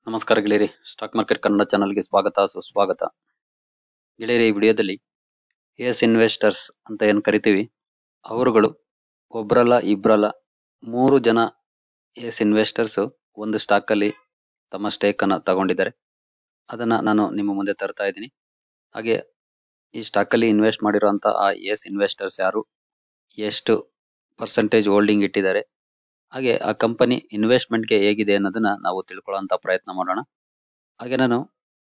ನಮಸ್ಕಾರ ಗೆಳೆಯರಿ stock market Kannada ಚಾನಲ್ಗೆ ಸ್ವಾಗತ ಸುಸ್ವಾಗತ ಗೆಳೆಯರಿ ಈ ವಿಡಿಯೋದಲ್ಲಿ ಎಸ್ ಇನ್ವೆಸ್ಟರ್ಸ್ ಅಂತ ಏನ್ ಕರಿತೀವಿ ಅವರುಗಳು ಒಬ್ರಲ್ಲ ಇಬ್ರಲ್ಲ ಮೂರು ಜನ ಎಸ್ ಇನ್ವೆಸ್ಟರ್ಸ್ ಒಂದು ಸ್ಟಾಕ್ ಅಲ್ಲಿ ತಮ್ಮ ಸ್ಟೇಕ್ ಅನ್ನ ತಗೊಂಡಿದ್ದಾರೆ ಅದನ್ನ ನಾನು ನಿಮ್ಮ ಮುಂದೆ ತರ್ತಾ ಇದ್ದೀನಿ ಹಾಗೆ ಈ ಸ್ಟಾಕ್ ಅಲ್ಲಿ ಇನ್ವೆಸ್ಟ್ ಮಾಡಿರುವಂತ ಆ ಎಸ್ ಇನ್ವೆಸ್ಟರ್ಸ್ ಯಾರು ಎಷ್ಟು ಪರ್ಸೆಂಟೇಜ್ ಹೋಲ್ಡಿಂಗ್ ಇಟ್ಟಿದ್ದಾರೆ ಹಾಗೆ ಆ ಕಂಪನಿ ಇನ್ವೆಸ್ಟ್ಮೆಂಟ್ಗೆ ಹೇಗಿದೆ ಅನ್ನೋದನ್ನ ನಾವು ತಿಳ್ಕೊಳ್ಳೋಂತ ಪ್ರಯತ್ನ ಮಾಡೋಣ ಹಾಗೆ ನಾನು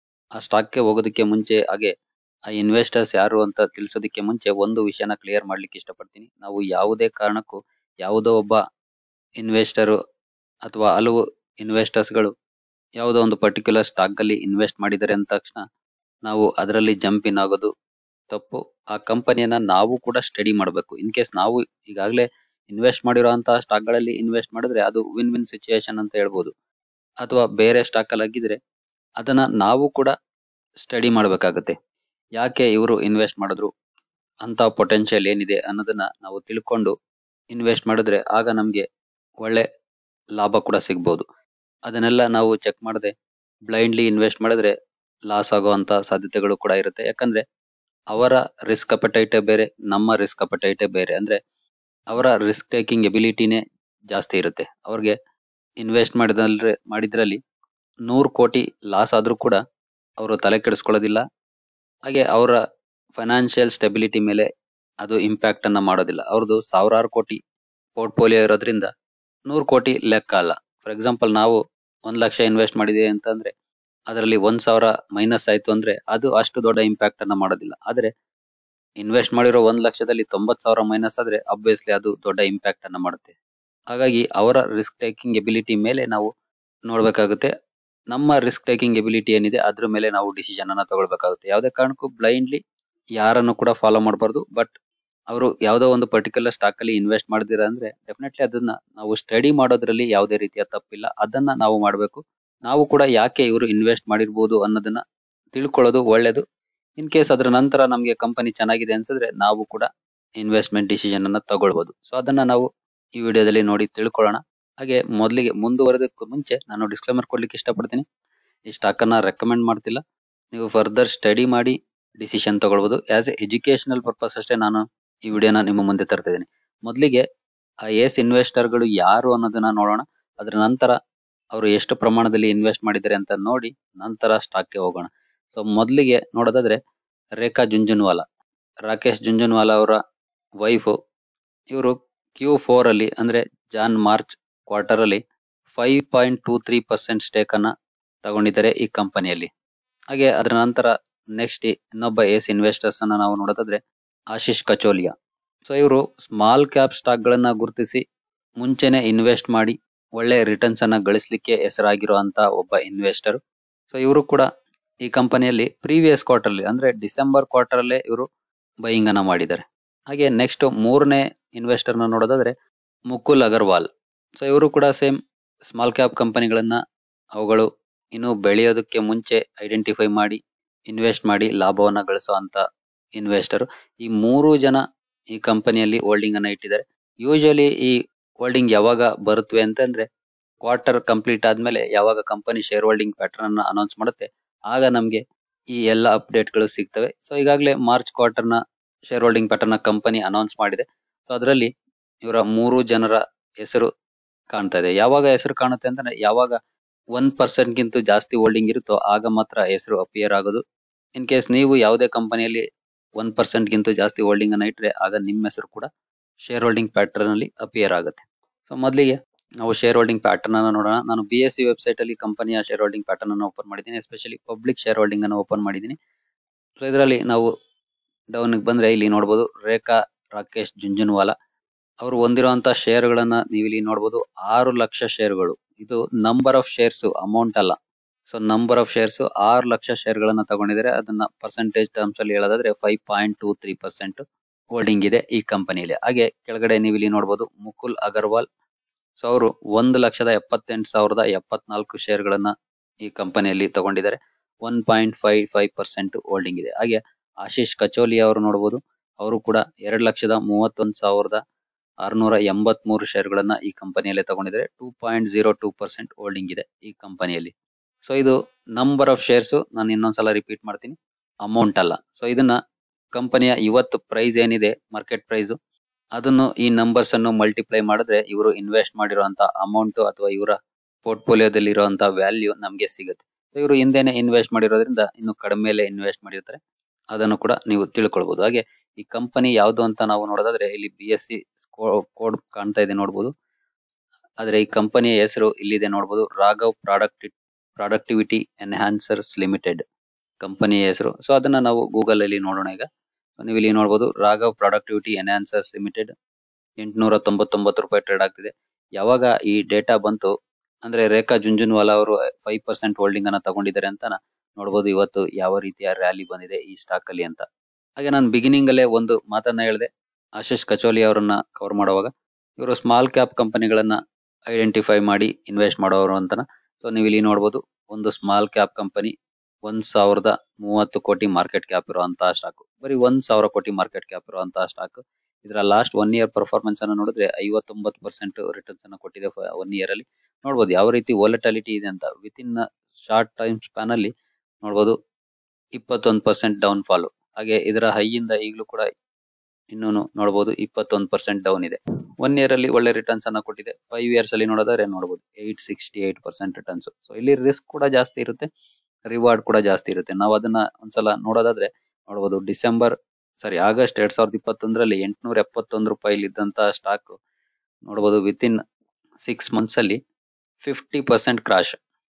ಆ ಸ್ಟಾಕ್ಗೆ ಹೋಗೋದಕ್ಕೆ ಮುಂಚೆ ಹಾಗೆ ಆ ಇನ್ವೆಸ್ಟರ್ಸ್ ಯಾರು ಅಂತ ತಿಳಿಸೋದಕ್ಕೆ ಮುಂಚೆ ಒಂದು ವಿಷಯನ ಕ್ಲಿಯರ್ ಮಾಡ್ಲಿಕ್ಕೆ ಇಷ್ಟಪಡ್ತೀನಿ ನಾವು ಯಾವುದೇ ಕಾರಣಕ್ಕೂ ಯಾವುದೋ ಒಬ್ಬ ಇನ್ವೆಸ್ಟರ್ ಅಥವಾ ಹಲವು ಇನ್ವೆಸ್ಟರ್ಸ್ ಗಳು ಯಾವುದೋ ಒಂದು ಪರ್ಟಿಕ್ಯುಲರ್ ಸ್ಟಾಕ್ ಅಲ್ಲಿ ಇನ್ವೆಸ್ಟ್ ಮಾಡಿದ್ದಾರೆ ಅಂದ ತಕ್ಷಣ ನಾವು ಅದರಲ್ಲಿ ಜಂಪ್ ಇನ್ ಆಗೋದು ತಪ್ಪು ಆ ಕಂಪನಿಯನ್ನ ನಾವು ಕೂಡ ಸ್ಟಡಿ ಮಾಡಬೇಕು ಇನ್ ಕೇಸ್ ನಾವು ಈಗಾಗಲೇ ಇನ್ವೆಸ್ಟ್ ಮಾಡಿರುವಂತಹ ಸ್ಟಾಕ್ ಗಳಲ್ಲಿ ಇನ್ವೆಸ್ಟ್ ಮಾಡಿದ್ರೆ ಅದು ವಿನ್ ವಿನ್ ಸಿಚುಯೇಷನ್ ಅಂತ ಹೇಳ್ಬೋದು ಅಥವಾ ಬೇರೆ ಸ್ಟಾಕ್ ಅಲ್ಲಿ ಆಗಿದ್ರೆ ಅದನ್ನ ನಾವು ಕೂಡ ಸ್ಟಡಿ ಮಾಡಬೇಕಾಗತ್ತೆ ಯಾಕೆ ಇವರು ಇನ್ವೆಸ್ಟ್ ಮಾಡಿದ್ರು ಅಂತ ಪೊಟೆನ್ಶಿಯಲ್ ಏನಿದೆ ಅನ್ನೋದನ್ನ ನಾವು ತಿಳ್ಕೊಂಡು ಇನ್ವೆಸ್ಟ್ ಮಾಡಿದ್ರೆ ಆಗ ನಮ್ಗೆ ಒಳ್ಳೆ ಲಾಭ ಕೂಡ ಸಿಗ್ಬೋದು ಅದನ್ನೆಲ್ಲ ನಾವು ಚೆಕ್ ಮಾಡದೆ ಬ್ಲೈಂಡ್ಲಿ ಇನ್ವೆಸ್ಟ್ ಮಾಡಿದ್ರೆ ಲಾಸ್ ಆಗುವಂತ ಸಾಧ್ಯತೆಗಳು ಕೂಡ ಇರುತ್ತೆ ಯಾಕಂದ್ರೆ ಅವರ ರಿಸ್ಕ್ ಅಪಟೈಟೇ ಬೇರೆ ನಮ್ಮ ರಿಸ್ಕ್ ಅಪಟೈಟೇ ಬೇರೆ ಅಂದ್ರೆ ಅವರ ರಿಸ್ಕ್ ಟೇಕಿಂಗ್ ಎಬಿಲಿಟಿನೇ ಜಾಸ್ತಿ ಇರುತ್ತೆ ಅವ್ರಿಗೆ ಇನ್ವೆಸ್ಟ್ ಮಾಡಿದ್ರೆ ಮಾಡಿದ್ರಲ್ಲಿ ನೂರು ಕೋಟಿ ಲಾಸ್ ಆದ್ರೂ ಕೂಡ ಅವರು ತಲೆ ಕೆಡಿಸ್ಕೊಳ್ಳೋದಿಲ್ಲ ಹಾಗೆ ಅವರ ಫೈನಾನ್ಷಿಯಲ್ ಸ್ಟೆಬಿಲಿಟಿ ಮೇಲೆ ಅದು ಇಂಪ್ಯಾಕ್ಟ್ ಅನ್ನ ಮಾಡೋದಿಲ್ಲ ಅವ್ರದ್ದು ಸಾವಿರಾರು ಕೋಟಿ ಪೋರ್ಟ್ಫೋಲಿಯೋ ಇರೋದ್ರಿಂದ ನೂರು ಕೋಟಿ ಲೆಕ್ಕ ಅಲ್ಲ ಫಾರ್ ಎಕ್ಸಾಂಪಲ್ ನಾವು ಒಂದ್ ಲಕ್ಷ ಇನ್ವೆಸ್ಟ್ ಮಾಡಿದೀವಿ ಅಂತಂದ್ರೆ ಅದರಲ್ಲಿ ಒಂದ್ ಸಾವಿರ ಮೈನಸ್ ಆಯ್ತು ಅಂದ್ರೆ ಅದು ಅಷ್ಟು ದೊಡ್ಡ ಇಂಪ್ಯಾಕ್ಟ್ ಅನ್ನ ಮಾಡೋದಿಲ್ಲ ಆದ್ರೆ ಇನ್ವೆಸ್ಟ್ ಮಾಡಿರೋ ಒಂದ್ ಲಕ್ಷದಲ್ಲಿ ತೊಂಬತ್ ಸಾವಿರ ಮೈನಸ್ ಆದ್ರೆ ಅಬ್ವಿಯಸ್ಲಿ ಅದು ದೊಡ್ಡ ಇಂಪ್ಯಾಕ್ಟ್ ಅನ್ನ ಮಾಡುತ್ತೆ ಹಾಗಾಗಿ ಅವರ ರಿಸ್ಕ್ ಟೇಕಿಂಗ್ ಎಬಿಲಿಟಿ ಮೇಲೆ ನಾವು ನೋಡ್ಬೇಕಾಗುತ್ತೆ ನಮ್ಮ ರಿಸ್ಕ್ ಟೇಕಿಂಗ್ ಎಬಿಲಿಟಿ ಏನಿದೆ ಅದ್ರ ಮೇಲೆ ನಾವು ಡಿಸಿಷನ್ ಅನ್ನ ತಗೊಳ್ಬೇಕಾಗುತ್ತೆ ಯಾವುದೇ ಕಾರಣಕ್ಕೂ ಬ್ಲೈಂಡ್ಲಿ ಯಾರನ್ನು ಕೂಡ ಫಾಲೋ ಮಾಡಬಾರ್ದು ಬಟ್ ಅವರು ಯಾವುದೋ ಒಂದು ಪರ್ಟಿಕ್ಯುಲರ್ ಸ್ಟಾಕ್ ಅಲ್ಲಿ ಇನ್ವೆಸ್ಟ್ ಮಾಡಿದಿರ ಅಂದ್ರೆ ಡೆಫಿನೆಟ್ಲಿ ಅದನ್ನ ನಾವು ಸ್ಟಡಿ ಮಾಡೋದ್ರಲ್ಲಿ ಯಾವುದೇ ರೀತಿಯ ತಪ್ಪಿಲ್ಲ ಅದನ್ನ ನಾವು ಮಾಡಬೇಕು ನಾವು ಕೂಡ ಯಾಕೆ ಇವರು ಇನ್ವೆಸ್ಟ್ ಮಾಡಿರ್ಬೋದು ಅನ್ನೋದನ್ನ ತಿಳ್ಕೊಳ್ಳೋದು ಒಳ್ಳೇದು ಇನ್ ಕೇಸ್ ಅದ್ರ ನಂತರ ನಮ್ಗೆ ಕಂಪನಿ ಚೆನ್ನಾಗಿದೆ ಅನ್ಸಿದ್ರೆ ನಾವು ಕೂಡ ಇನ್ವೆಸ್ಟ್ಮೆಂಟ್ ಡಿಸಿಷನ್ ಅನ್ನ ತಗೊಳ್ಬಹುದು ಸೊ ಅದನ್ನ ನಾವು ಈ ವಿಡಿಯೋದಲ್ಲಿ ನೋಡಿ ತಿಳ್ಕೊಳ್ಳೋಣ ಹಾಗೆ ಮೊದಲಿಗೆ ಮುಂದುವರೆದಕ್ಕೂ ಮುಂಚೆ ನಾನು ಡಿಸ್ಕ್ಲೇಮರ್ ಕೊಡ್ಲಿಕ್ಕೆ ಇಷ್ಟಪಡ್ತೀನಿ ಈ ಸ್ಟಾಕ್ ಅನ್ನ ರೆಕಮೆಂಡ್ ಮಾಡ್ತಿಲ್ಲ ನೀವು ಫರ್ದರ್ ಸ್ಟಡಿ ಮಾಡಿ ಡಿಸಿಷನ್ ತಗೊಳ್ಬಹುದು ಆಸ್ ಎ ಎಜುಕೇಶನಲ್ ಪರ್ಪಸ್ ಅಷ್ಟೇ ನಾನು ಈ ವಿಡಿಯೋನ ನಿಮ್ಮ ಮುಂದೆ ತರ್ತಾ ಇದ್ದೀನಿ ಮೊದಲಿಗೆ ಆ ಎಸ್ ಇನ್ವೆಸ್ಟರ್ ಗಳು ಯಾರು ಅನ್ನೋದನ್ನ ನೋಡೋಣ ಅದರ ನಂತರ ಅವರು ಎಷ್ಟು ಪ್ರಮಾಣದಲ್ಲಿ ಇನ್ವೆಸ್ಟ್ ಮಾಡಿದ್ದಾರೆ ಅಂತ ನೋಡಿ ನಂತರ ಸ್ಟಾಕ್ಗೆ ಹೋಗೋಣ ಸೊ ಮೊದಲಿಗೆ ನೋಡೋದಾದ್ರೆ ರೇಖಾ ಜುಂಜುನ್ವಾಲಾ ರಾಕೇಶ್ ಜುಂಜುನ್ವಾಲಾ ಅವರ ವೈಫ್ ಇವರು ಕ್ಯೂ ಫೋರ್ ಅಲ್ಲಿ ಅಂದ್ರೆ ಜಾನ್ ಮಾರ್ಚ್ ಕ್ವಾರ್ಟರ್ ಅಲ್ಲಿ five point two three percent stake ಅನ್ನ ತಗೊಂಡಿದ್ದಾರೆ ಈ ಕಂಪನಿಯಲ್ಲಿ ಹಾಗೆ ಅದರ ನಂತರ ನೆಕ್ಸ್ಟ್ ಇನ್ನೊಬ್ಬ ಎಸ್ ಇನ್ವೆಸ್ಟರ್ಸ್ ಅನ್ನ ನಾವು ನೋಡೋದಾದ್ರೆ ಆಶಿಶ್ ಕಚೋಲಿಯಾ ಸೊ ಇವರು ಸ್ಮಾಲ್ ಕ್ಯಾಪ್ ಸ್ಟಾಕ್ ಗಳನ್ನ ಗುರುತಿಸಿ ಮುಂಚೆನೆ ಇನ್ವೆಸ್ಟ್ ಮಾಡಿ ಒಳ್ಳೆ ರಿಟರ್ನ್ಸ್ ಅನ್ನ ಗಳಿಸಲಿಕ್ಕೆ ಹೆಸರಾಗಿರುವಂತ ಒಬ್ಬ ಇನ್ವೆಸ್ಟರ್ ಸೊ ಇವರು ಕೂಡ ಈ ಕಂಪನಿಯಲ್ಲಿ ಪ್ರೀವಿಯಸ್ ಕ್ವಾರ್ಟರ್ ಅಲ್ಲಿ ಅಂದ್ರೆ ಡಿಸೆಂಬರ್ ಕ್ವಾರ್ಟರ್ ಅಲ್ಲೇ ಇವರು ಬೈಯಿಂಗ್ ಅನ್ನ ಮಾಡಿದ್ದಾರೆ ಹಾಗೆ ನೆಕ್ಸ್ಟ್ ಮೂರನೇ ಇನ್ವೆಸ್ಟರ್ ನ ನೋಡೋದಾದ್ರೆ ಮುಕುಲ್ ಅಗರ್ವಾಲ್ ಸೊ ಇವರು ಕೂಡ ಸೇಮ್ ಸ್ಮಾಲ್ ಕ್ಯಾಪ್ ಕಂಪನಿಗಳನ್ನ ಅವುಗಳು ಇನ್ನು ಬೆಳೆಯೋದಕ್ಕೆ ಮುಂಚೆ ಐಡೆಂಟಿಫೈ ಮಾಡಿ ಇನ್ವೆಸ್ಟ್ ಮಾಡಿ ಲಾಭವನ್ನ ಗಳಿಸುವಂತ ಇನ್ವೆಸ್ಟರ್ ಈ ಮೂರು ಜನ ಈ ಕಂಪನಿಯಲ್ಲಿ ಹೋಲ್ಡಿಂಗ್ ಅನ್ನ ಇಟ್ಟಿದ್ದಾರೆ ಯೂಶಲಿ ಈ ಹೋಲ್ಡಿಂಗ್ ಯಾವಾಗ ಬರುತ್ತವೆ ಅಂತಂದ್ರೆ ಕ್ವಾರ್ಟರ್ ಕಂಪ್ಲೀಟ್ ಆದ್ಮೇಲೆ ಯಾವಾಗ ಕಂಪನಿ ಶೇರ್ ಹೋಲ್ಡಿಂಗ್ ಪ್ಯಾಟರ್ನ್ ಅನ್ನ ಅನೌನ್ಸ್ ಮಾಡುತ್ತೆ ಆಗ ನಮ್ಗೆ ಈ ಎಲ್ಲ ಅಪ್ಡೇಟ್ ಗಳು ಸಿಗ್ತವೆ ಸೊ ಈಗಾಗಲೇ ಮಾರ್ಚ್ ಕ್ವಾರ್ಟರ್ ನ ಶೇರ್ ಹೋಲ್ಡಿಂಗ್ ಪ್ಯಾಟರ್ನ್ ನ ಕಂಪನಿ ಅನೌನ್ಸ್ ಮಾಡಿದೆ ಸೊ ಅದರಲ್ಲಿ ಇವರ ಮೂರು ಜನರ ಹೆಸರು ಕಾಣ್ತಾ ಇದೆ ಯಾವಾಗ ಹೆಸರು ಕಾಣುತ್ತೆ ಅಂತಂದ್ರೆ ಯಾವಾಗ ಒನ್ ಪರ್ಸೆಂಟ್ ಗಿಂತ ಜಾಸ್ತಿ ಹೋಲ್ಡಿಂಗ್ ಇರುತ್ತೋ ಆಗ ಮಾತ್ರ ಹೆಸರು ಅಪಿಯರ್ ಆಗೋದು ಇನ್ ಕೇಸ್ ನೀವು ಯಾವುದೇ ಕಂಪನಿಯಲ್ಲಿ ಒನ್ ಪರ್ಸೆಂಟ್ ಗಿಂತ ಜಾಸ್ತಿ ಹೋಲ್ಡಿಂಗ್ ಅನ್ನ ಇಟ್ರೆ ಆಗ ನಿಮ್ಮ ಹೆಸರು ಕೂಡ ಶೇರ್ ಹೋಲ್ಡಿಂಗ್ ಪ್ಯಾಟರ್ನ್ ಅಲ್ಲಿ ಅಪಿಯರ್ ಆಗುತ್ತೆ ಸೊ ಮೊದಲಿಗೆ ನಾವು ಶೇರ್ ಹೋಲ್ಡಿಂಗ್ ಪ್ಯಾಟರ್ನ್ ಅನ್ನ ನೋಡೋಣ ನಾನು ಬಿ ಎಸ್ ಸಿ ವೆಬ್ಸೈಟ್ ಅಲ್ಲಿ ಕಂಪನಿಯ ಶೇರ್ ಹೋಲ್ಡಿಂಗ್ ಪ್ಯಾಟರ್ನ್ ಅನ್ನು ಓಪನ್ ಮಾಡಿದ್ದೀನಿ ಎಸ್ಪೆಷಲಿ ಪಬ್ಲಿಕ್ ಶೇರ್ ಹೋಲ್ಡಿಂಗ್ ಅನ್ನು ಓಪನ್ ಮಾಡಿದ್ದೀನಿ ಸೊ ಇದರಲ್ಲಿ ನಾವು ಡೌನ್ ಬಂದ್ರೆ ಇಲ್ಲಿ ನೋಡಬಹುದು ರೇಖಾ ರಾಕೇಶ್ ಜುಂಜುನ್ವಾಲಾ ಅವರು ಹೊಂದಿರುವಂತಹ ಶೇರ್ ಗಳನ್ನ ನೀವು ಇಲ್ಲಿ ನೋಡಬಹುದು ಆರು ಲಕ್ಷ ಶೇರ್ಗಳು ಇದು ನಂಬರ್ ಆಫ್ ಶೇರ್ಸ್ ಅಮೌಂಟ್ ಅಲ್ಲ ಸೊ ನಂಬರ್ ಆಫ್ ಶೇರ್ಸ್ ಆರು ಲಕ್ಷ ಶೇರ್ ಗಳನ್ನ ತಗೊಂಡಿದ್ದಾರೆ ಅದನ್ನ ಪರ್ಸೆಂಟೇಜ್ ಟರ್ಮ್ಸ್ ಅಲ್ಲಿ ಹೇಳೋದಾದ್ರೆ five point two three percent holding ಇದೆ ಈ ಕಂಪನಿಯಲ್ಲಿ ಹಾಗೆ ಕೆಳಗಡೆ ನೀವು ಇಲ್ಲಿ ನೋಡಬಹುದು ಮುಕುಲ್ ಅಗರ್ವಾಲ್ ಸೊ ಅವರು ಒಂದು ಲಕ್ಷದ ಎಪ್ಪತ್ತೆಂಟು ಸಾವಿರದ ಎಪ್ಪತ್ನಾಲ್ಕು ಶೇರ್ ಗಳನ್ನ ಈ ಕಂಪನಿಯಲ್ಲಿ ತಗೊಂಡಿದ್ದಾರೆ one point five five percent holding ಇದೆ ಹಾಗೆ ಆಶೀಶ್ ಕಚೋಲಿ ಅವರು ನೋಡಬಹುದು ಅವರು ಕೂಡ ಎರಡು ಲಕ್ಷದ ಮೂವತ್ತೊಂದು ಸಾವಿರದ ಆರ್ನೂರ ಎಂಬತ್ ಮೂರು ಶೇರ್ ಗಳನ್ನ ಈ ಕಂಪನಿಯಲ್ಲಿ ತಗೊಂಡಿದ್ದಾರೆ two point zero two percent holding ಇದೆ ಈ ಕಂಪನಿಯಲ್ಲಿ ಸೊ ಇದು ನಂಬರ್ ಆಫ್ ಶೇರ್ಸ್ ನಾನು ಇನ್ನೊಂದ್ಸಲ ರಿಪೀಟ್ ಮಾಡ್ತೀನಿ ಅಮೌಂಟ್ ಅಲ್ಲ ಸೊ ಇದನ್ನ ಕಂಪನಿಯ ಇವತ್ತು ಪ್ರೈಸ್ ಏನಿದೆ ಮಾರ್ಕೆಟ್ ಪ್ರೈಸ್ ಅದನ್ನು ಈ ನಂಬರ್ಸ್ ಅನ್ನು ಮಲ್ಟಿಪ್ಲೈ ಮಾಡಿದ್ರೆ ಇವರು ಇನ್ವೆಸ್ಟ್ ಮಾಡಿರುವಂತ ಅಮೌಂಟ್ ಅಥವಾ ಇವರ ಪೋರ್ಟ್ಫೋಲಿಯೋದಲ್ಲಿ ಇರುವಂತ ವ್ಯಾಲ್ಯೂ ನಮಗೆ ಸಿಗುತ್ತೆ ಸೊ ಇವರು ಹಿಂದೆನೆ ಇನ್ವೆಸ್ಟ್ ಮಾಡಿರೋದ್ರಿಂದ ಇನ್ನು ಕಡಿಮೆಲೆ ಇನ್ವೆಸ್ಟ್ ಮಾಡಿರ್ತಾರೆ ಅದನ್ನು ಕೂಡ ನೀವು ತಿಳ್ಕೊಳ್ಬಹುದು ಹಾಗೆ ಈ ಕಂಪನಿ ಯಾವುದು ಅಂತ ನಾವು ನೋಡೋದಾದ್ರೆ ಇಲ್ಲಿ ಬಿ ಎಸ್ ಸಿ ಕೋಡ್ ಕಾಣ್ತಾ ಇದೆ ನೋಡಬಹುದು ಆದ್ರೆ ಈ ಕಂಪನಿಯ ಹೆಸರು ಇಲ್ಲಿದೆ ನೋಡಬಹುದು Raghav product productivity enhancers limited ಕಂಪನಿಯ ಹೆಸರು ಸೊ ಅದನ್ನ ನಾವು ಗೂಗಲ್ ಅಲ್ಲಿ ನೋಡೋಣ ಈಗ So ನೀವು ಇಲ್ಲಿ ನೋಡಬಹುದು ರಾಘವ್ ಪ್ರಾಡಕ್ಟಿವಿಟಿ ಎನ್ಹಾನ್ಸರ್ಸ್ ಲಿಮಿಟೆಡ್ ಎಂಟುನೂರ ತೊಂಬತ್ತೊಂಬತ್ತು ರೂಪಾಯಿ ಟ್ರೇಡ್ ಆಗ್ತಿದೆ ಯಾವಾಗ ಈ ಡೇಟಾ ಬಂತು ಅಂದ್ರೆ ರೇಖಾ ಜುಂಜುನ್ವಾಲಾ ಅವರು ಫೈವ್ ಪರ್ಸೆಂಟ್ ಹೋಲ್ಡಿಂಗ್ ಅನ್ನ ತಗೊಂಡಿದ್ದಾರೆ ಅಂತ ನೋಡಬಹುದು ಇವತ್ತು ಯಾವ ರೀತಿಯ ರ್ಯಾಲಿ ಬಂದಿದೆ ಈ ಸ್ಟಾಕ್ ಅಲ್ಲಿ ಅಂತ ಹಾಗೆ ನಾನು ಬಿಗಿನಿಂಗ್ ಅಲ್ಲೇ ಒಂದು ಮಾತನ್ನ ಹೇಳಿದೆ ಆಶೀಶ್ ಕಚೋಲಿ ಅವರನ್ನ ಕವರ್ ಮಾಡುವಾಗ ಇವರು ಸ್ಮಾಲ್ ಕ್ಯಾಪ್ ಕಂಪನಿಗಳನ್ನ ಐಡೆಂಟಿಫೈ ಮಾಡಿ ಇನ್ವೆಸ್ಟ್ ಮಾಡೋರು ಅಂತನ ಸೊ ನೀವು ಇಲ್ಲಿ ನೋಡಬಹುದು ಒಂದು ಸ್ಮಾಲ್ ಕ್ಯಾಪ್ ಕಂಪನಿ ಒಂದ್ ಸಾವಿರದ ಮೂವತ್ತು ಕೋಟಿ ಮಾರ್ಕೆಟ್ ಕ್ಯಾಪ್ ಇರುವಂತಹ ಸ್ಟಾಕ್ ಬರೀ ಒಂದ್ ಸಾವಿರ ಕೋಟಿ ಮಾರ್ಕೆಟ್ ಕ್ಯಾಪ್ ಇರುವಂತಹ ಸ್ಟಾಕ್ ಇದರ ಲಾಸ್ಟ್ ಒನ್ ಇಯರ್ ಪರ್ಫಾರ್ಮೆನ್ಸ್ ಅನ್ನು ನೋಡಿದ್ರೆ ಐವತ್ತೊಂಬತ್ತು ಪರ್ಸೆಂಟ್ ರಿಟರ್ನ್ಸ್ ಅನ್ನು ಕೊಟ್ಟಿದೆ ಒನ್ ಇಯರ್ ಅಲ್ಲಿ ನೋಡಬಹುದು ಯಾವ ರೀತಿ ವೋಲಟಾಲಿಟಿ ಇದೆ ಅಂತ within short time span ಅಲ್ಲಿ ನೋಡಬಹುದು ಇಪ್ಪತ್ತೊಂದು ಪರ್ಸೆಂಟ್ ಡೌನ್ ಫಾಲ್ ಹಾಗೆ ಇದರ ಹೈ ಇಂದ ಈಗಲೂ ಕೂಡ ಇನ್ನೂ ನೋಡಬಹುದು ಇಪ್ಪತ್ತೊಂದು ಪರ್ಸೆಂಟ್ ಡೌನ್ ಇದೆ ಒನ್ ಇಯರ್ ಅಲ್ಲಿ ಒಳ್ಳೆ ರಿಟರ್ನ್ಸ್ ಅನ್ನ ಕೊಟ್ಟಿದೆ ಫೈವ್ ಇಯರ್ಸ್ ಅಲ್ಲಿ ನೋಡೋದಾದ್ರೆ ನೋಡಬಹುದು eight sixty eight percent returns so ಇಲ್ಲಿ ರಿಸ್ಕ್ ಕೂಡ ಜಾಸ್ತಿ ಇರುತ್ತೆ ರಿವಾರ್ಡ್ ಕೂಡ ಜಾಸ್ತಿ ಇರುತ್ತೆ ನಾವು ಅದನ್ನ ಒಂದ್ಸಲ ನೋಡೋದಾದ್ರೆ ನೋಡಬಹುದು ಡಿಸೆಂಬರ್ ಸಾರಿ ಆಗಸ್ಟ್ ಎರಡ್ ಸಾವಿರದ ಇಪ್ಪತ್ತೊಂದರಲ್ಲಿ ಎಂಟುನೂರ ಎಪ್ಪತ್ತೊಂದು ರೂಪಾಯಿ ಇದ್ದಂತ ಸ್ಟಾಕ್ ನೋಡಬಹುದು ವಿತ್ ಇನ್ ಸಿಕ್ಸ್ ಮಂತ್ಸ್ ಅಲ್ಲಿ ಫಿಫ್ಟಿ ಪರ್ಸೆಂಟ್ ಕ್ರಾಶ್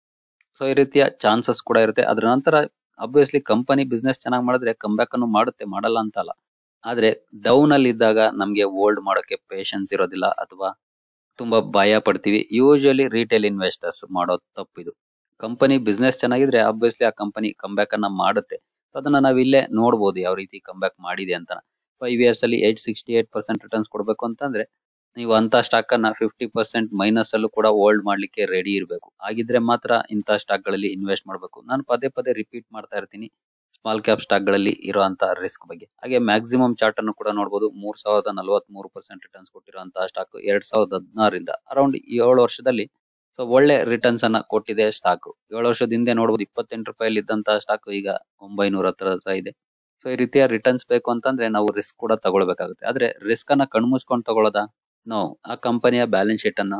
ಸೊ ಈ ರೀತಿಯ ಚಾನ್ಸಸ್ ಕೂಡ ಇರುತ್ತೆ ಅದ್ರ ನಂತರ ಅಬ್ವಿಯಸ್ಲಿ ಕಂಪನಿ ಬಿಸ್ನೆಸ್ ಚೆನ್ನಾಗಿ ಮಾಡಿದ್ರೆ ಕಂಬ್ಯಾಕ್ ಅನ್ನು ಮಾಡುತ್ತೆ ಮಾಡಲ್ಲ ಅಂತ ಅಲ್ಲ ಆದ್ರೆ ಡೌನ್ ಅಲ್ಲಿ ಇದ್ದಾಗ ನಮ್ಗೆ ಹೋಲ್ಡ್ ಮಾಡೋಕೆ ಪೇಶನ್ಸ್ ಇರೋದಿಲ್ಲ ಅಥವಾ ತುಂಬಾ ಭಯ ಪಡ್ತೀವಿ ಯೂಶಲಿ ರಿಟೇಲ್ ಇನ್ವೆಸ್ಟರ್ಸ್ ಮಾಡೋ ತಪ್ಪಿದು ಕಂಪನಿ ಬಿಸ್ನೆಸ್ ಚೆನ್ನಾಗಿದ್ರೆ ಅಬ್ವಿಯಸ್ಲಿ ಆ ಕಂಪನಿ ಕಂಬ್ಯಾಕ್ ಅನ್ನ ಮಾಡುತ್ತೆ ಸೊ ಅದನ್ನ ನಾವ್ ಇಲ್ಲೇ ನೋಡ್ಬೋದು ಯಾವ ರೀತಿ ಕಂಬ್ಯಾಕ್ ಮಾಡಿದೆ ಅಂತ ಫೈವ್ ಇಯರ್ಸ್ ಅಲ್ಲಿ eight sixty eight percent returns ಕೊಡ್ಬೇಕು ಅಂತಂದ್ರೆ ನೀವು ಅಂತ ಸ್ಟಾಕ್ ಅನ್ನ ಫಿಫ್ಟಿ ಪರ್ಸೆಂಟ್ ಮೈನಸ್ ಅಲ್ಲೂ ಕೂಡ ಹೋಲ್ಡ್ ಮಾಡ್ಲಿಕ್ಕೆ ರೆಡಿ ಇರಬೇಕು ಆಗಿದ್ರೆ ಮಾತ್ರ ಇಂಥ ಸ್ಟಾಕ್ ಗಳಲ್ಲಿ ಇನ್ವೆಸ್ಟ್ ಮಾಡಬೇಕು ನಾನು ಪದೇ ಪದೇ ರಿಪೀಟ್ ಮಾಡ್ತಾ ಇರ್ತೀನಿ ಸ್ಮಾಲ್ ಕ್ಯಾಪ್ ಸ್ಟಾಕ್ ಗಳಲ್ಲಿ ಇರುವಂತ ರಿಸ್ಕ್ ಬಗ್ಗೆ ಹಾಗೆ ಮ್ಯಾಕ್ಸಿಮಮ್ ಚಾರ್ಟ್ ಅನ್ನು ಕೂಡ ನೋಡಬಹುದು ಮೂರ್ ಸಾವಿರದ ನಲವತ್ತ್ ಮೂರು ಪರ್ಸೆಂಟ್ ರಿಟರ್ನ್ಸ್ ಕೊಟ್ಟಿರುವಂತಹ ಸ್ಟಾಕ್ ಎರಡ್ ಸಾವಿರದ ಹದಿನಾರರಿಂದ ಅರೌಂಡ್ ಏಳು ವರ್ಷದಲ್ಲಿ ಸೊ ಒಳ್ಳೆ ರಿಟರ್ನ್ಸ್ ಅನ್ನ ಕೊಟ್ಟಿದೆ ಸ್ಟಾಕ್ ಏಳು ವರ್ಷದ ಹಿಂದೆ ನೋಡಬಹುದು ಇಪ್ಪತ್ತೆಂಟು ರೂಪಾಯಲ್ಲಿ ಇದ್ದಂತಹ ಸ್ಟಾಕ್ ಈಗ ಒಂಬೈನೂರ ಹತ್ರ ಹತ್ರ ಇದೆ ಸೊ ಈ ರೀತಿಯ ರಿಟರ್ನ್ಸ್ ಬೇಕು ಅಂತಂದ್ರೆ ನಾವು ರಿಸ್ಕ್ ಕೂಡ ತಗೊಳ್ಬೇಕಾಗುತ್ತೆ ಆದ್ರೆ ರಿಸ್ಕ್ ಅನ್ನ ಕಣ್ಮುಚ್ಕೊಂಡು ತಗೊಳ್ಳೋದಾ ನೋ ಆ ಕಂಪನಿಯ ಬ್ಯಾಲೆನ್ಸ್ ಶೀಟ್ ಅನ್ನ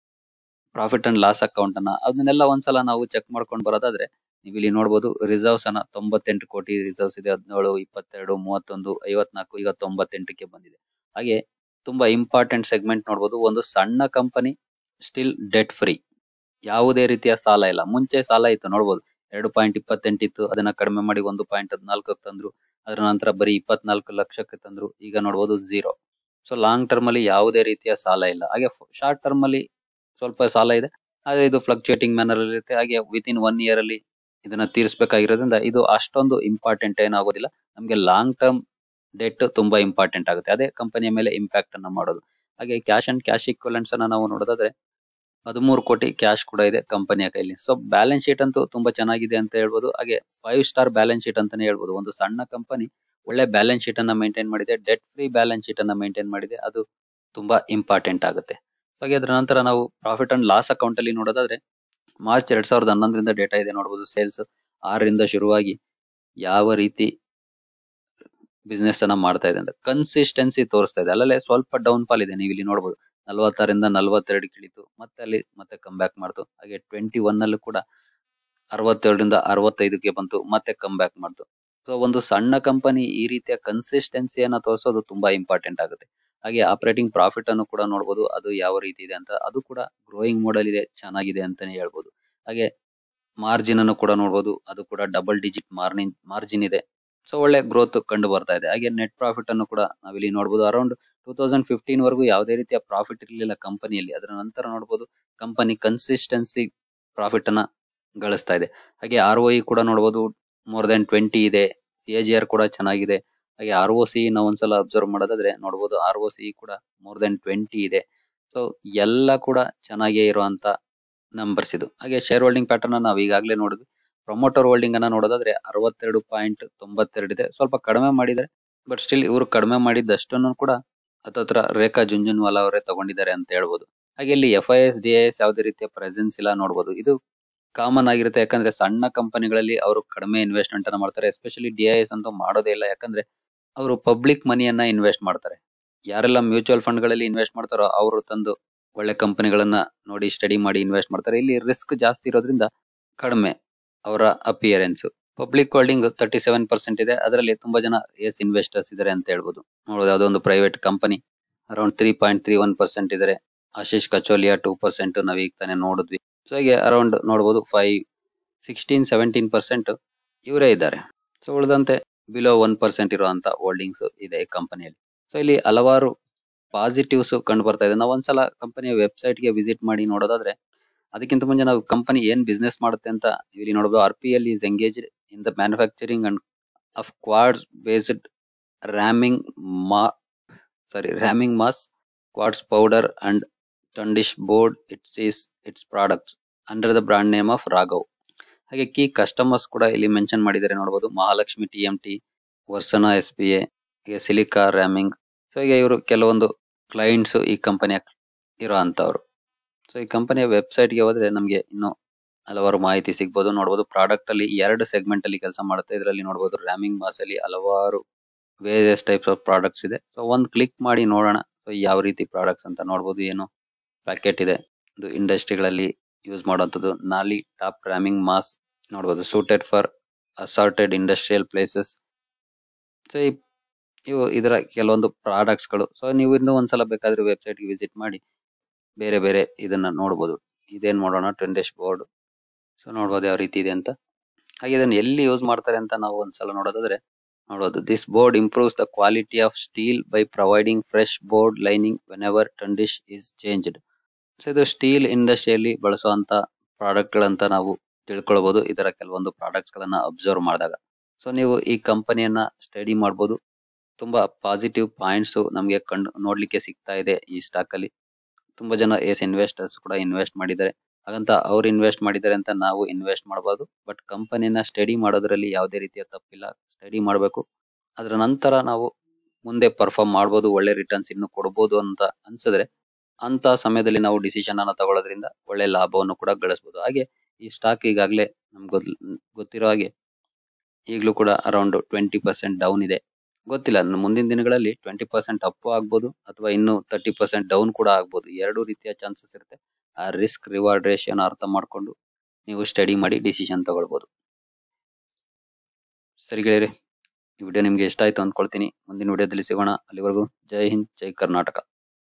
ಪ್ರಾಫಿಟ್ ಅಂಡ್ ಲಾಸ್ ಅಕೌಂಟ್ ಅನ್ನ ಅದನ್ನೆಲ್ಲ ಒಂದ್ಸಲ ನಾವು ಚೆಕ್ ಮಾಡ್ಕೊಂಡು ಬರೋದಾದ್ರೆ ನೀವು ಇಲ್ಲಿ ನೋಡಬಹುದು ರಿಸರ್ವ್ಸ್ ಅನ್ನ ತೊಂಬತ್ತೆಂಟು ಕೋಟಿ ರಿಸರ್ವ್ಸ್ ಇದೆ ಹದಿನೇಳು ಇಪ್ಪತ್ತೆರಡು ಮೂವತ್ತೊಂದು ಐವತ್ನಾಲ್ಕು ಈಗ ತೊಂಬತ್ತೆಂಟಕ್ಕೆ ಬಂದಿದೆ ಹಾಗೆ ತುಂಬಾ ಇಂಪಾರ್ಟೆಂಟ್ ಸೆಗ್ಮೆಂಟ್ ನೋಡಬಹುದು ಒಂದು ಸಣ್ಣ ಕಂಪನಿ ಸ್ಟಿಲ್ ಡೆಟ್ ಫ್ರೀ ಯಾವುದೇ ರೀತಿಯ ಸಾಲ ಇಲ್ಲ ಮುಂಚೆ ಸಾಲ ಇತ್ತು ನೋಡಬಹುದು ಎರಡು ಪಾಯಿಂಟ್ ಇಪ್ಪತ್ತೆಂಟು ಇತ್ತು ಅದನ್ನ ಕಡಿಮೆ ಮಾಡಿ ಒಂದು ಪಾಯಿಂಟ್ ಹದಿನಾಲ್ಕಕ್ಕೆ ತಂದ್ರು ಅದರ ನಂತರ ಬರೀ ಇಪ್ಪತ್ನಾಲ್ಕು ಲಕ್ಷಕ್ಕೆ ತಂದ್ರು ಈಗ ನೋಡಬಹುದು ಝೀರೋ ಸೊ ಲಾಂಗ್ ಟರ್ಮ್ ಅಲ್ಲಿ ಯಾವುದೇ ರೀತಿಯ ಸಾಲ ಇಲ್ಲ ಹಾಗೆ ಶಾರ್ಟ್ ಟರ್ಮ್ ಅಲ್ಲಿ ಸ್ವಲ್ಪ ಸಾಲ ಇದೆ ಆದ್ರೆ ಇದು ಫ್ಲಕ್ಚುಯೇಟಿಂಗ್ ಮ್ಯಾನರ್ ಅಲ್ಲಿ ಇರುತ್ತೆ ಹಾಗೆ ವಿತ್ ಇನ್ ಒನ್ ಇಯರ್ ಅಲ್ಲಿ ಇದನ್ನ ತೀರಿಸಬೇಕಾಗಿರೋದ್ರಿಂದ ಇದು ಅಷ್ಟೊಂದು ಇಂಪಾರ್ಟೆಂಟ್ ಏನಾಗೋದಿಲ್ಲ ನಮ್ಗೆ ಲಾಂಗ್ ಟರ್ಮ್ ಡೆಟ್ ತುಂಬಾ ಇಂಪಾರ್ಟೆಂಟ್ ಆಗುತ್ತೆ ಅದೇ ಕಂಪನಿಯ ಮೇಲೆ ಇಂಪ್ಯಾಕ್ಟ್ ಅನ್ನ ಮಾಡೋದು ಹಾಗೆ ಕ್ಯಾಶ್ ಅಂಡ್ ಕ್ಯಾಶ್ ಈಕ್ವಲೆಂಟ್ಸ್ ಅನ್ನ ನಾವು ನೋಡೋದಾದ್ರೆ ಹದಿಮೂರು ಕೋಟಿ ಕ್ಯಾಶ್ ಕೂಡ ಇದೆ ಕಂಪನಿಯ ಕೈಲಿ ಸೊ ಬ್ಯಾಲೆನ್ಸ್ ಶೀಟ್ ಅಂತೂ ತುಂಬಾ ಚೆನ್ನಾಗಿದೆ ಅಂತ ಹೇಳ್ಬೋದು ಹಾಗೆ ಫೈವ್ ಸ್ಟಾರ್ ಬ್ಯಾಲೆನ್ಸ್ ಶೀಟ್ ಅಂತಾನೆ ಹೇಳ್ಬೋದು ಒಂದು ಸಣ್ಣ ಕಂಪನಿ ಒಳ್ಳೆ ಬ್ಯಾಲೆನ್ಸ್ ಶೀಟ್ ಅನ್ನ ಮೇಂಟೈನ್ ಮಾಡಿದೆ ಡೆಟ್ ಫ್ರೀ ಬ್ಯಾಲೆನ್ಸ್ ಶೀಟ್ ಅನ್ನ ಮೇಂಟೈನ್ ಮಾಡಿದೆ ಅದು ತುಂಬಾ ಇಂಪಾರ್ಟೆಂಟ್ ಆಗುತ್ತೆ ಹಾಗೆ ಅದರ ನಂತರ ನಾವು ಪ್ರಾಫಿಟ್ ಅಂಡ್ ಲಾಸ್ ಅಕೌಂಟ್ ಅಲ್ಲಿ ನೋಡೋದಾದ್ರೆ ಮಾರ್ಚ್ ಎರಡ್ ಸಾವಿರದ ಹನ್ನೊಂದರಿಂದ ಡೇಟಾ ಇದೆ ನೋಡಬಹುದು ಸೇಲ್ಸ್ ಆರರಿಂದ ಶುರುವಾಗಿ ಯಾವ ರೀತಿ ಬಿಸ್ನೆಸ್ ಅನ್ನ ಮಾಡ್ತಾ ಇದೆ ಅಂತ ಕನ್ಸಿಸ್ಟೆನ್ಸಿ ತೋರಿಸ್ತಾ ಇದೆ ಅಲ್ಲಲ್ಲೇ ಸ್ವಲ್ಪ ಡೌನ್ ಫಾಲ್ ಇದೆ ನೀವು ಇಲ್ಲಿ ನೋಡಬಹುದು ನಲವತ್ತಾರಿಂದ ನಲವತ್ತೆರಡು ಇಳಿತು ಮತ್ತೆ ಅಲ್ಲಿ ಮತ್ತೆ ಕಮ್ ಬ್ಯಾಕ್ ಮಾಡ್ತು ಹಾಗೆ ಟ್ವೆಂಟಿ ಒನ್ ಅಲ್ಲೂ ಕೂಡ ಅರವತ್ತೇಳರಿಂದ ಅರವತ್ತೈದಕ್ಕೆ ಬಂತು ಮತ್ತೆ ಕಮ್ ಬ್ಯಾಕ್ ಮಾಡ್ತು ಸೊ ಒಂದು ಸಣ್ಣ ಕಂಪನಿ ಈ ರೀತಿಯ ಕನ್ಸಿಸ್ಟೆನ್ಸಿಯನ್ನ ತೋರಿಸೋದು ತುಂಬಾ ಇಂಪಾರ್ಟೆಂಟ್ ಆಗುತ್ತೆ ಹಾಗೆ ಆಪರೇಟಿಂಗ್ ಪ್ರಾಫಿಟ್ ಅನ್ನು ಕೂಡ ನೋಡಬಹುದು ಅದು ಯಾವ ರೀತಿ ಇದೆ ಅಂತ ಅದು ಕೂಡ ಗ್ರೋಯಿಂಗ್ ಮೋಡಲ್ ಇದೆ ಚೆನ್ನಾಗಿದೆ ಅಂತಾನೆ ಹೇಳ್ಬೋದು ಹಾಗೆ ಮಾರ್ಜಿನ್ ಅನ್ನು ಕೂಡ ನೋಡಬಹುದು ಅದು ಕೂಡ ಡಬಲ್ ಡಿಜಿಟ್ ಮಾರ್ನಿಂಗ್ ಮಾರ್ಜಿನ್ ಇದೆ ಸೊ ಒಳ್ಳೆ ಗ್ರೋತ್ ಕಂಡು ಬರ್ತಾ ಇದೆ ಹಾಗೆ ನೆಟ್ ಪ್ರಾಫಿಟ್ ಅನ್ನು ಕೂಡ ನಾವಿಲ್ಲಿ ನೋಡಬಹುದು ಅರೌಂಡ್ ಟೂ ತೌಸಂಡ್ ಫಿಫ್ಟೀನ್ ವರೆಗೂ ಯಾವುದೇ ರೀತಿಯ ಪ್ರಾಫಿಟ್ ಇರಲಿಲ್ಲ ಕಂಪನಿಯಲ್ಲಿ ಅದರ ನಂತರ ನೋಡಬಹುದು ಕಂಪನಿ ಕನ್ಸಿಸ್ಟೆನ್ಸಿ ಪ್ರಾಫಿಟ್ ಅನ್ನ ಗಳಿಸ್ತಾ ಇದೆ ಹಾಗೆ ಆರ್ ಒ ಕೂಡ ನೋಡಬಹುದು ಮೋರ್ ದೆನ್ ಟ್ವೆಂಟಿ ಇದೆ ಸಿ ಎ ಜಿ ಆರ್ ಕೂಡ ಚೆನ್ನಾಗಿದೆ ಹಾಗೆ ಆರ್ ಒ ಸಿ ನಾವು ಒಂದ್ಸಲ ಅಬ್ಸರ್ವ್ ಮಾಡೋದಾದ್ರೆ ನೋಡಬಹುದು ಆರ್ ಒ ಸಿ ಕೂಡ ಮೋರ್ ದೆನ್ ಟ್ವೆಂಟಿ ಇದೆ ಸೊ ಎಲ್ಲ ಕೂಡ ಚೆನ್ನಾಗೇ ಇರುವಂತ ನಂಬರ್ಸ್ ಇದು ಹಾಗೆ ಶೇರ್ ಹೋಲ್ಡಿಂಗ್ ಪ್ಯಾಟರ್ನ್ ನಾವು ಈಗಾಗಲೇ ನೋಡಿದ್ವಿ ಪ್ರೊಮೋಟರ್ ಹೋಲ್ಡಿಂಗ್ ಅನ್ನ ನೋಡೋದಾದ್ರೆ ಅರವತ್ತೆರಡು ಪಾಯಿಂಟ್ ತೊಂಬತ್ತೆರಡು ಇದೆ ಸ್ವಲ್ಪ ಕಡಿಮೆ ಮಾಡಿದ್ದಾರೆ ಬಟ್ ಸ್ಟಿಲ್ ಇವರು ಕಡಿಮೆ ಮಾಡಿದ್ದಷ್ಟನ್ನು ಕೂಡ ಹತ್ತತ್ರ ರೇಖಾ ಜುಂಜುನ್ವಾಲಾ ಅವರೇ ತಗೊಂಡಿದ್ದಾರೆ ಅಂತ ಹೇಳ್ಬೋದು ಹಾಗೆ ಇಲ್ಲಿ F I I S D I I ರೀತಿಯ ಪ್ರೆಸೆನ್ಸ್ ಇಲ್ಲ ನೋಡಬಹುದು ಇದು ಕಾಮನ್ ಆಗಿರುತ್ತೆ ಯಾಕಂದ್ರೆ ಸಣ್ಣ ಕಂಪನಿಗಳಲ್ಲಿ ಅವರು ಕಡಿಮೆ ಇನ್ವೆಸ್ಟ್ಮೆಂಟ್ ಅನ್ನ ಮಾಡ್ತಾರೆ ಎಸ್ಪೆಷಲಿ ಡಿ ಐ ಎಸ್ ಅಂತೂ ಮಾಡೋದೇ ಇಲ್ಲ ಯಾಕಂದ್ರೆ ಅವರು ಪಬ್ಲಿಕ್ ಮನಿಯನ್ನ ಇನ್ವೆಸ್ಟ್ ಮಾಡ್ತಾರೆ ಯಾರೆಲ್ಲ ಮ್ಯೂಚುವಲ್ ಫಂಡ್ ಗಳಲ್ಲಿ ಇನ್ವೆಸ್ಟ್ ಮಾಡ್ತಾರೋ ಅವರು ತಂದು ಒಳ್ಳೆ ಕಂಪನಿಗಳನ್ನ ನೋಡಿ ಸ್ಟಡಿ ಮಾಡಿ ಇನ್ವೆಸ್ಟ್ ಮಾಡ್ತಾರೆ ಇಲ್ಲಿ ರಿಸ್ಕ್ ಜಾಸ್ತಿ ಇರೋದ್ರಿಂದ ಕಡಿಮೆ ಅವರ appearance public holding thirty seven percent ಇದೆ ಅದರಲ್ಲಿ ತುಂಬಾ ಜನ ಎಸ್ ಇನ್ವೆಸ್ಟರ್ಸ್ ಇದಾರೆ ಅಂತ ಹೇಳ್ಬೋದು ನೋಡೋದು ಯಾವುದೋ ಒಂದು private company around three point three one percent ಇದಾರೆ ಆಶೀಶ್ ಕಚೋಲಿಯಾ ಟೂ ಪರ್ಸೆಂಟ್ ನಾವ್ ಈಗ ತಾನೇ ನೋಡಿದ್ವಿ ಸೊ ಹೀಗೆ ಅರೌಂಡ್ ನೋಡಬಹುದು ಫೈವ್ ಸಿಕ್ಸ್ಟೀನ್ ಸೆವೆಂಟೀನ್ ಪರ್ಸೆಂಟ್ ಇವರೇ ಇದ್ದಾರೆ ಸೊ ಉಳಿದಂತೆ ಬಿಲೋ ಒನ್ ಪರ್ಸೆಂಟ್ ಇರುವಂತ ಹೋಲ್ಡಿಂಗ್ಸ್ ಇದೆ ಈ ಕಂಪನಿಯಲ್ಲಿ ಸೊ ಇಲ್ಲಿ ಹಲವಾರು ಪಾಸಿಟಿವ್ಸ್ ಕಂಡು ಬರ್ತಾ ಇದೆ ನಾವು ಒಂದ್ಸಲ ಕಂಪನಿಯ ವೆಬ್ಸೈಟ್ ಗೆ ವಿಸಿಟ್ ಮಾಡಿ ನೋಡೋದಾದ್ರೆ ಅದಕ್ಕಿಂತ ಮುಂಚೆ ನಾವು ಕಂಪನಿ ಏನ್ ಬಿಸ್ನೆಸ್ ಮಾಡುತ್ತೆ ಅಂತ ನೀವು ಇಲ್ಲಿ ನೋಡಬಹುದು R P L is engaged in the manufacturing and of quartz based ramming ma sorry ramming mass quartz powder and tundish board its is its products under the brand name of Raghav ಹಾಗೆ key customers ಕೂಡ ಇಲ್ಲಿ mention ಮಾಡಿದ್ದಾರೆ ನೋಡಬಹುದು Mahalakshmi T M T Varsana S P A silica ramming so ಈಗ ಇವರು ಕೆಲವೊಂದು clients ಈ ಕಂಪನಿಯ ಇರೋ ಅಂತವ್ರು ಸೊ ಈ ಕಂಪನಿಯ ವೆಬ್ಸೈಟ್ ಗೆ ಹೋದ್ರೆ ನಮಗೆ ಇನ್ನು ಹಲವಾರು ಮಾಹಿತಿ ಸಿಗ್ಬೋದು ನೋಡಬಹುದು ಪ್ರಾಡಕ್ಟ್ ಅಲ್ಲಿ ಎರಡು ಸೆಗ್ಮೆಂಟ್ ಅಲ್ಲಿ ಕೆಲಸ ಮಾಡುತ್ತೆ ಇದರಲ್ಲಿ ನೋಡಬಹುದು ರ್ಯಾಮಿಂಗ್ ಮಾಸ್ ಅಲ್ಲಿ ಹಲವಾರು ವೇರಿಯಸ್ ಟೈಪ್ಸ್ ಆಫ್ ಪ್ರಾಡಕ್ಟ್ಸ್ ಇದೆ ಸೊ ಒಂದ್ ಕ್ಲಿಕ್ ಮಾಡಿ ನೋಡೋಣ ಸೊ ಯಾವ ರೀತಿ ಪ್ರಾಡಕ್ಟ್ಸ್ ಅಂತ ನೋಡಬಹುದು ಏನು ಪ್ಯಾಕೆಟ್ ಇದೆ ಇದು ಇಂಡಸ್ಟ್ರಿಗಳಲ್ಲಿ ಯೂಸ್ ಮಾಡುವಂತದ್ದು ನಾಲಿ ಟಾಪ್ ರ್ಯಾಮಿಂಗ್ ಮಾಸ್ ನೋಡಬಹುದು suited for assorted industrial places so ಇವು ಇದರ ಕೆಲವೊಂದು ಪ್ರಾಡಕ್ಟ್ಸ್ ಗಳು ಸೊ ನೀವು ಇನ್ನೂ ಒಂದ್ಸಲ ಬೇಕಾದ್ರೆ ವೆಬ್ಸೈಟ್ ಗೆ ವಿಸಿಟ್ ಮಾಡಿ ಬೇರೆ ಬೇರೆ ಇದನ್ನ ನೋಡಬಹುದು ಇದೇನ್ ಮಾಡೋಣ ಟ್ರೆಂಡಿಶ್ ಬೋರ್ಡ್ ಸೊ ನೋಡಬಹುದು ಯಾವ ರೀತಿ ಇದೆ ಅಂತ ಹಾಗೆ ಇದನ್ನ ಎಲ್ಲಿ ಯೂಸ್ ಮಾಡ್ತಾರೆ ಅಂತ ನಾವು ಒಂದ್ಸಲ ನೋಡೋದಾದ್ರೆ ನೋಡೋದು this board improves the quality of steel by providing fresh board lining whenever tundish is changed so ಇದು ಸ್ಟೀಲ್ ಇಂಡಸ್ಟ್ರಿಯಲ್ಲಿ ಬಳಸುವಂತ ಪ್ರಾಡಕ್ಟ್ ಗಳಂತ ನಾವು ತಿಳ್ಕೊಳ್ಬಹುದು ಇದರ ಕೆಲವೊಂದು ಪ್ರಾಡಕ್ಟ್ಸ್ ಗಳನ್ನ ಅಬ್ಸರ್ವ್ ಮಾಡಿದಾಗ ಸೊ ನೀವು ಈ ಕಂಪನಿಯನ್ನ ಸ್ಟಡಿ ಮಾಡಬಹುದು ತುಂಬಾ ಪಾಸಿಟಿವ್ ಪಾಯಿಂಟ್ಸ್ ನಮಗೆ ಕಂಡು ನೋಡ್ಲಿಕ್ಕೆ ಸಿಗ್ತಾ ಇದೆ ಈ ಸ್ಟಾಕ್ ಅಲ್ಲಿ ತುಂಬಾ ಜನ ಎಸ್ ಇನ್ವೆಸ್ಟರ್ಸ್ ಕೂಡ ಇನ್ವೆಸ್ಟ್ ಮಾಡಿದ್ದಾರೆ ಹಾಗಂತ ಅವ್ರು ಇನ್ವೆಸ್ಟ್ ಮಾಡಿದ್ದಾರೆ ಅಂತ ನಾವು ಇನ್ವೆಸ್ಟ್ ಮಾಡಬಹುದು ಬಟ್ ಕಂಪನಿನ ಸ್ಟಡಿ ಮಾಡೋದ್ರಲ್ಲಿ ಯಾವುದೇ ರೀತಿಯ ತಪ್ಪಿಲ್ಲ ಸ್ಟಡಿ ಮಾಡಬೇಕು ಅದರ ನಂತರ ನಾವು ಮುಂದೆ ಪರ್ಫಾರ್ಮ್ ಮಾಡಬಹುದು ಒಳ್ಳೆ ರಿಟರ್ನ್ಸ್ ಇನ್ನು ಕೊಡಬಹುದು ಅಂತ ಅನ್ಸಿದ್ರೆ ಅಂತ ಸಮಯದಲ್ಲಿ ನಾವು ಡಿಸಿಷನ್ ಅನ್ನ ತಗೊಳ್ಳೋದ್ರಿಂದ ಒಳ್ಳೆ ಲಾಭವನ್ನು ಕೂಡ ಗಳಿಸಬಹುದು ಹಾಗೆ ಈ ಸ್ಟಾಕ್ ಈಗಾಗಲೇ ನಮ್ಗೆ ಗೊತ್ತಿರೋ ಹಾಗೆ ಈಗಲೂ ಕೂಡ ಅರೌಂಡ್ ಟ್ವೆಂಟಿ ಪರ್ಸೆಂಟ್ ಡೌನ್ ಇದೆ ಗೊತ್ತಿಲ್ಲ ಇನ್ನು ಮುಂದಿನ ದಿನಗಳಲ್ಲಿ ಟ್ವೆಂಟಿ ಪರ್ಸೆಂಟ್ ಅಪ್ ಆಗ್ಬೋದು ಅಥವಾ ಇನ್ನು ತರ್ಟಿ ಪರ್ಸೆಂಟ್ ಡೌನ್ ಕೂಡ ಆಗ್ಬೋದು ಎರಡು ರೀತಿಯ ಚಾನ್ಸಸ್ ಇರುತ್ತೆ ಆ ರಿಸ್ಕ್ ರಿವಾರ್ಡ್ ರೇಷಿಯೋನ ಅರ್ಥ ಮಾಡ್ಕೊಂಡು ನೀವು ಸ್ಟಡಿ ಮಾಡಿ ಡಿಸಿಷನ್ ತಗೊಳ್ಬಹುದು ಸರಿ ಗೆಳೆಯರೆ ಈ ವಿಡಿಯೋ ನಿಮ್ಗೆ ಇಷ್ಟ ಆಯ್ತು ಅಂದ್ಕೊಳ್ತೀನಿ ಮುಂದಿನ ವಿಡಿಯೋದಲ್ಲಿ ಸಿಗೋಣ ಅಲ್ಲಿವರೆಗೂ ಜೈ ಹಿಂದ್ ಜೈ ಕರ್ನಾಟಕ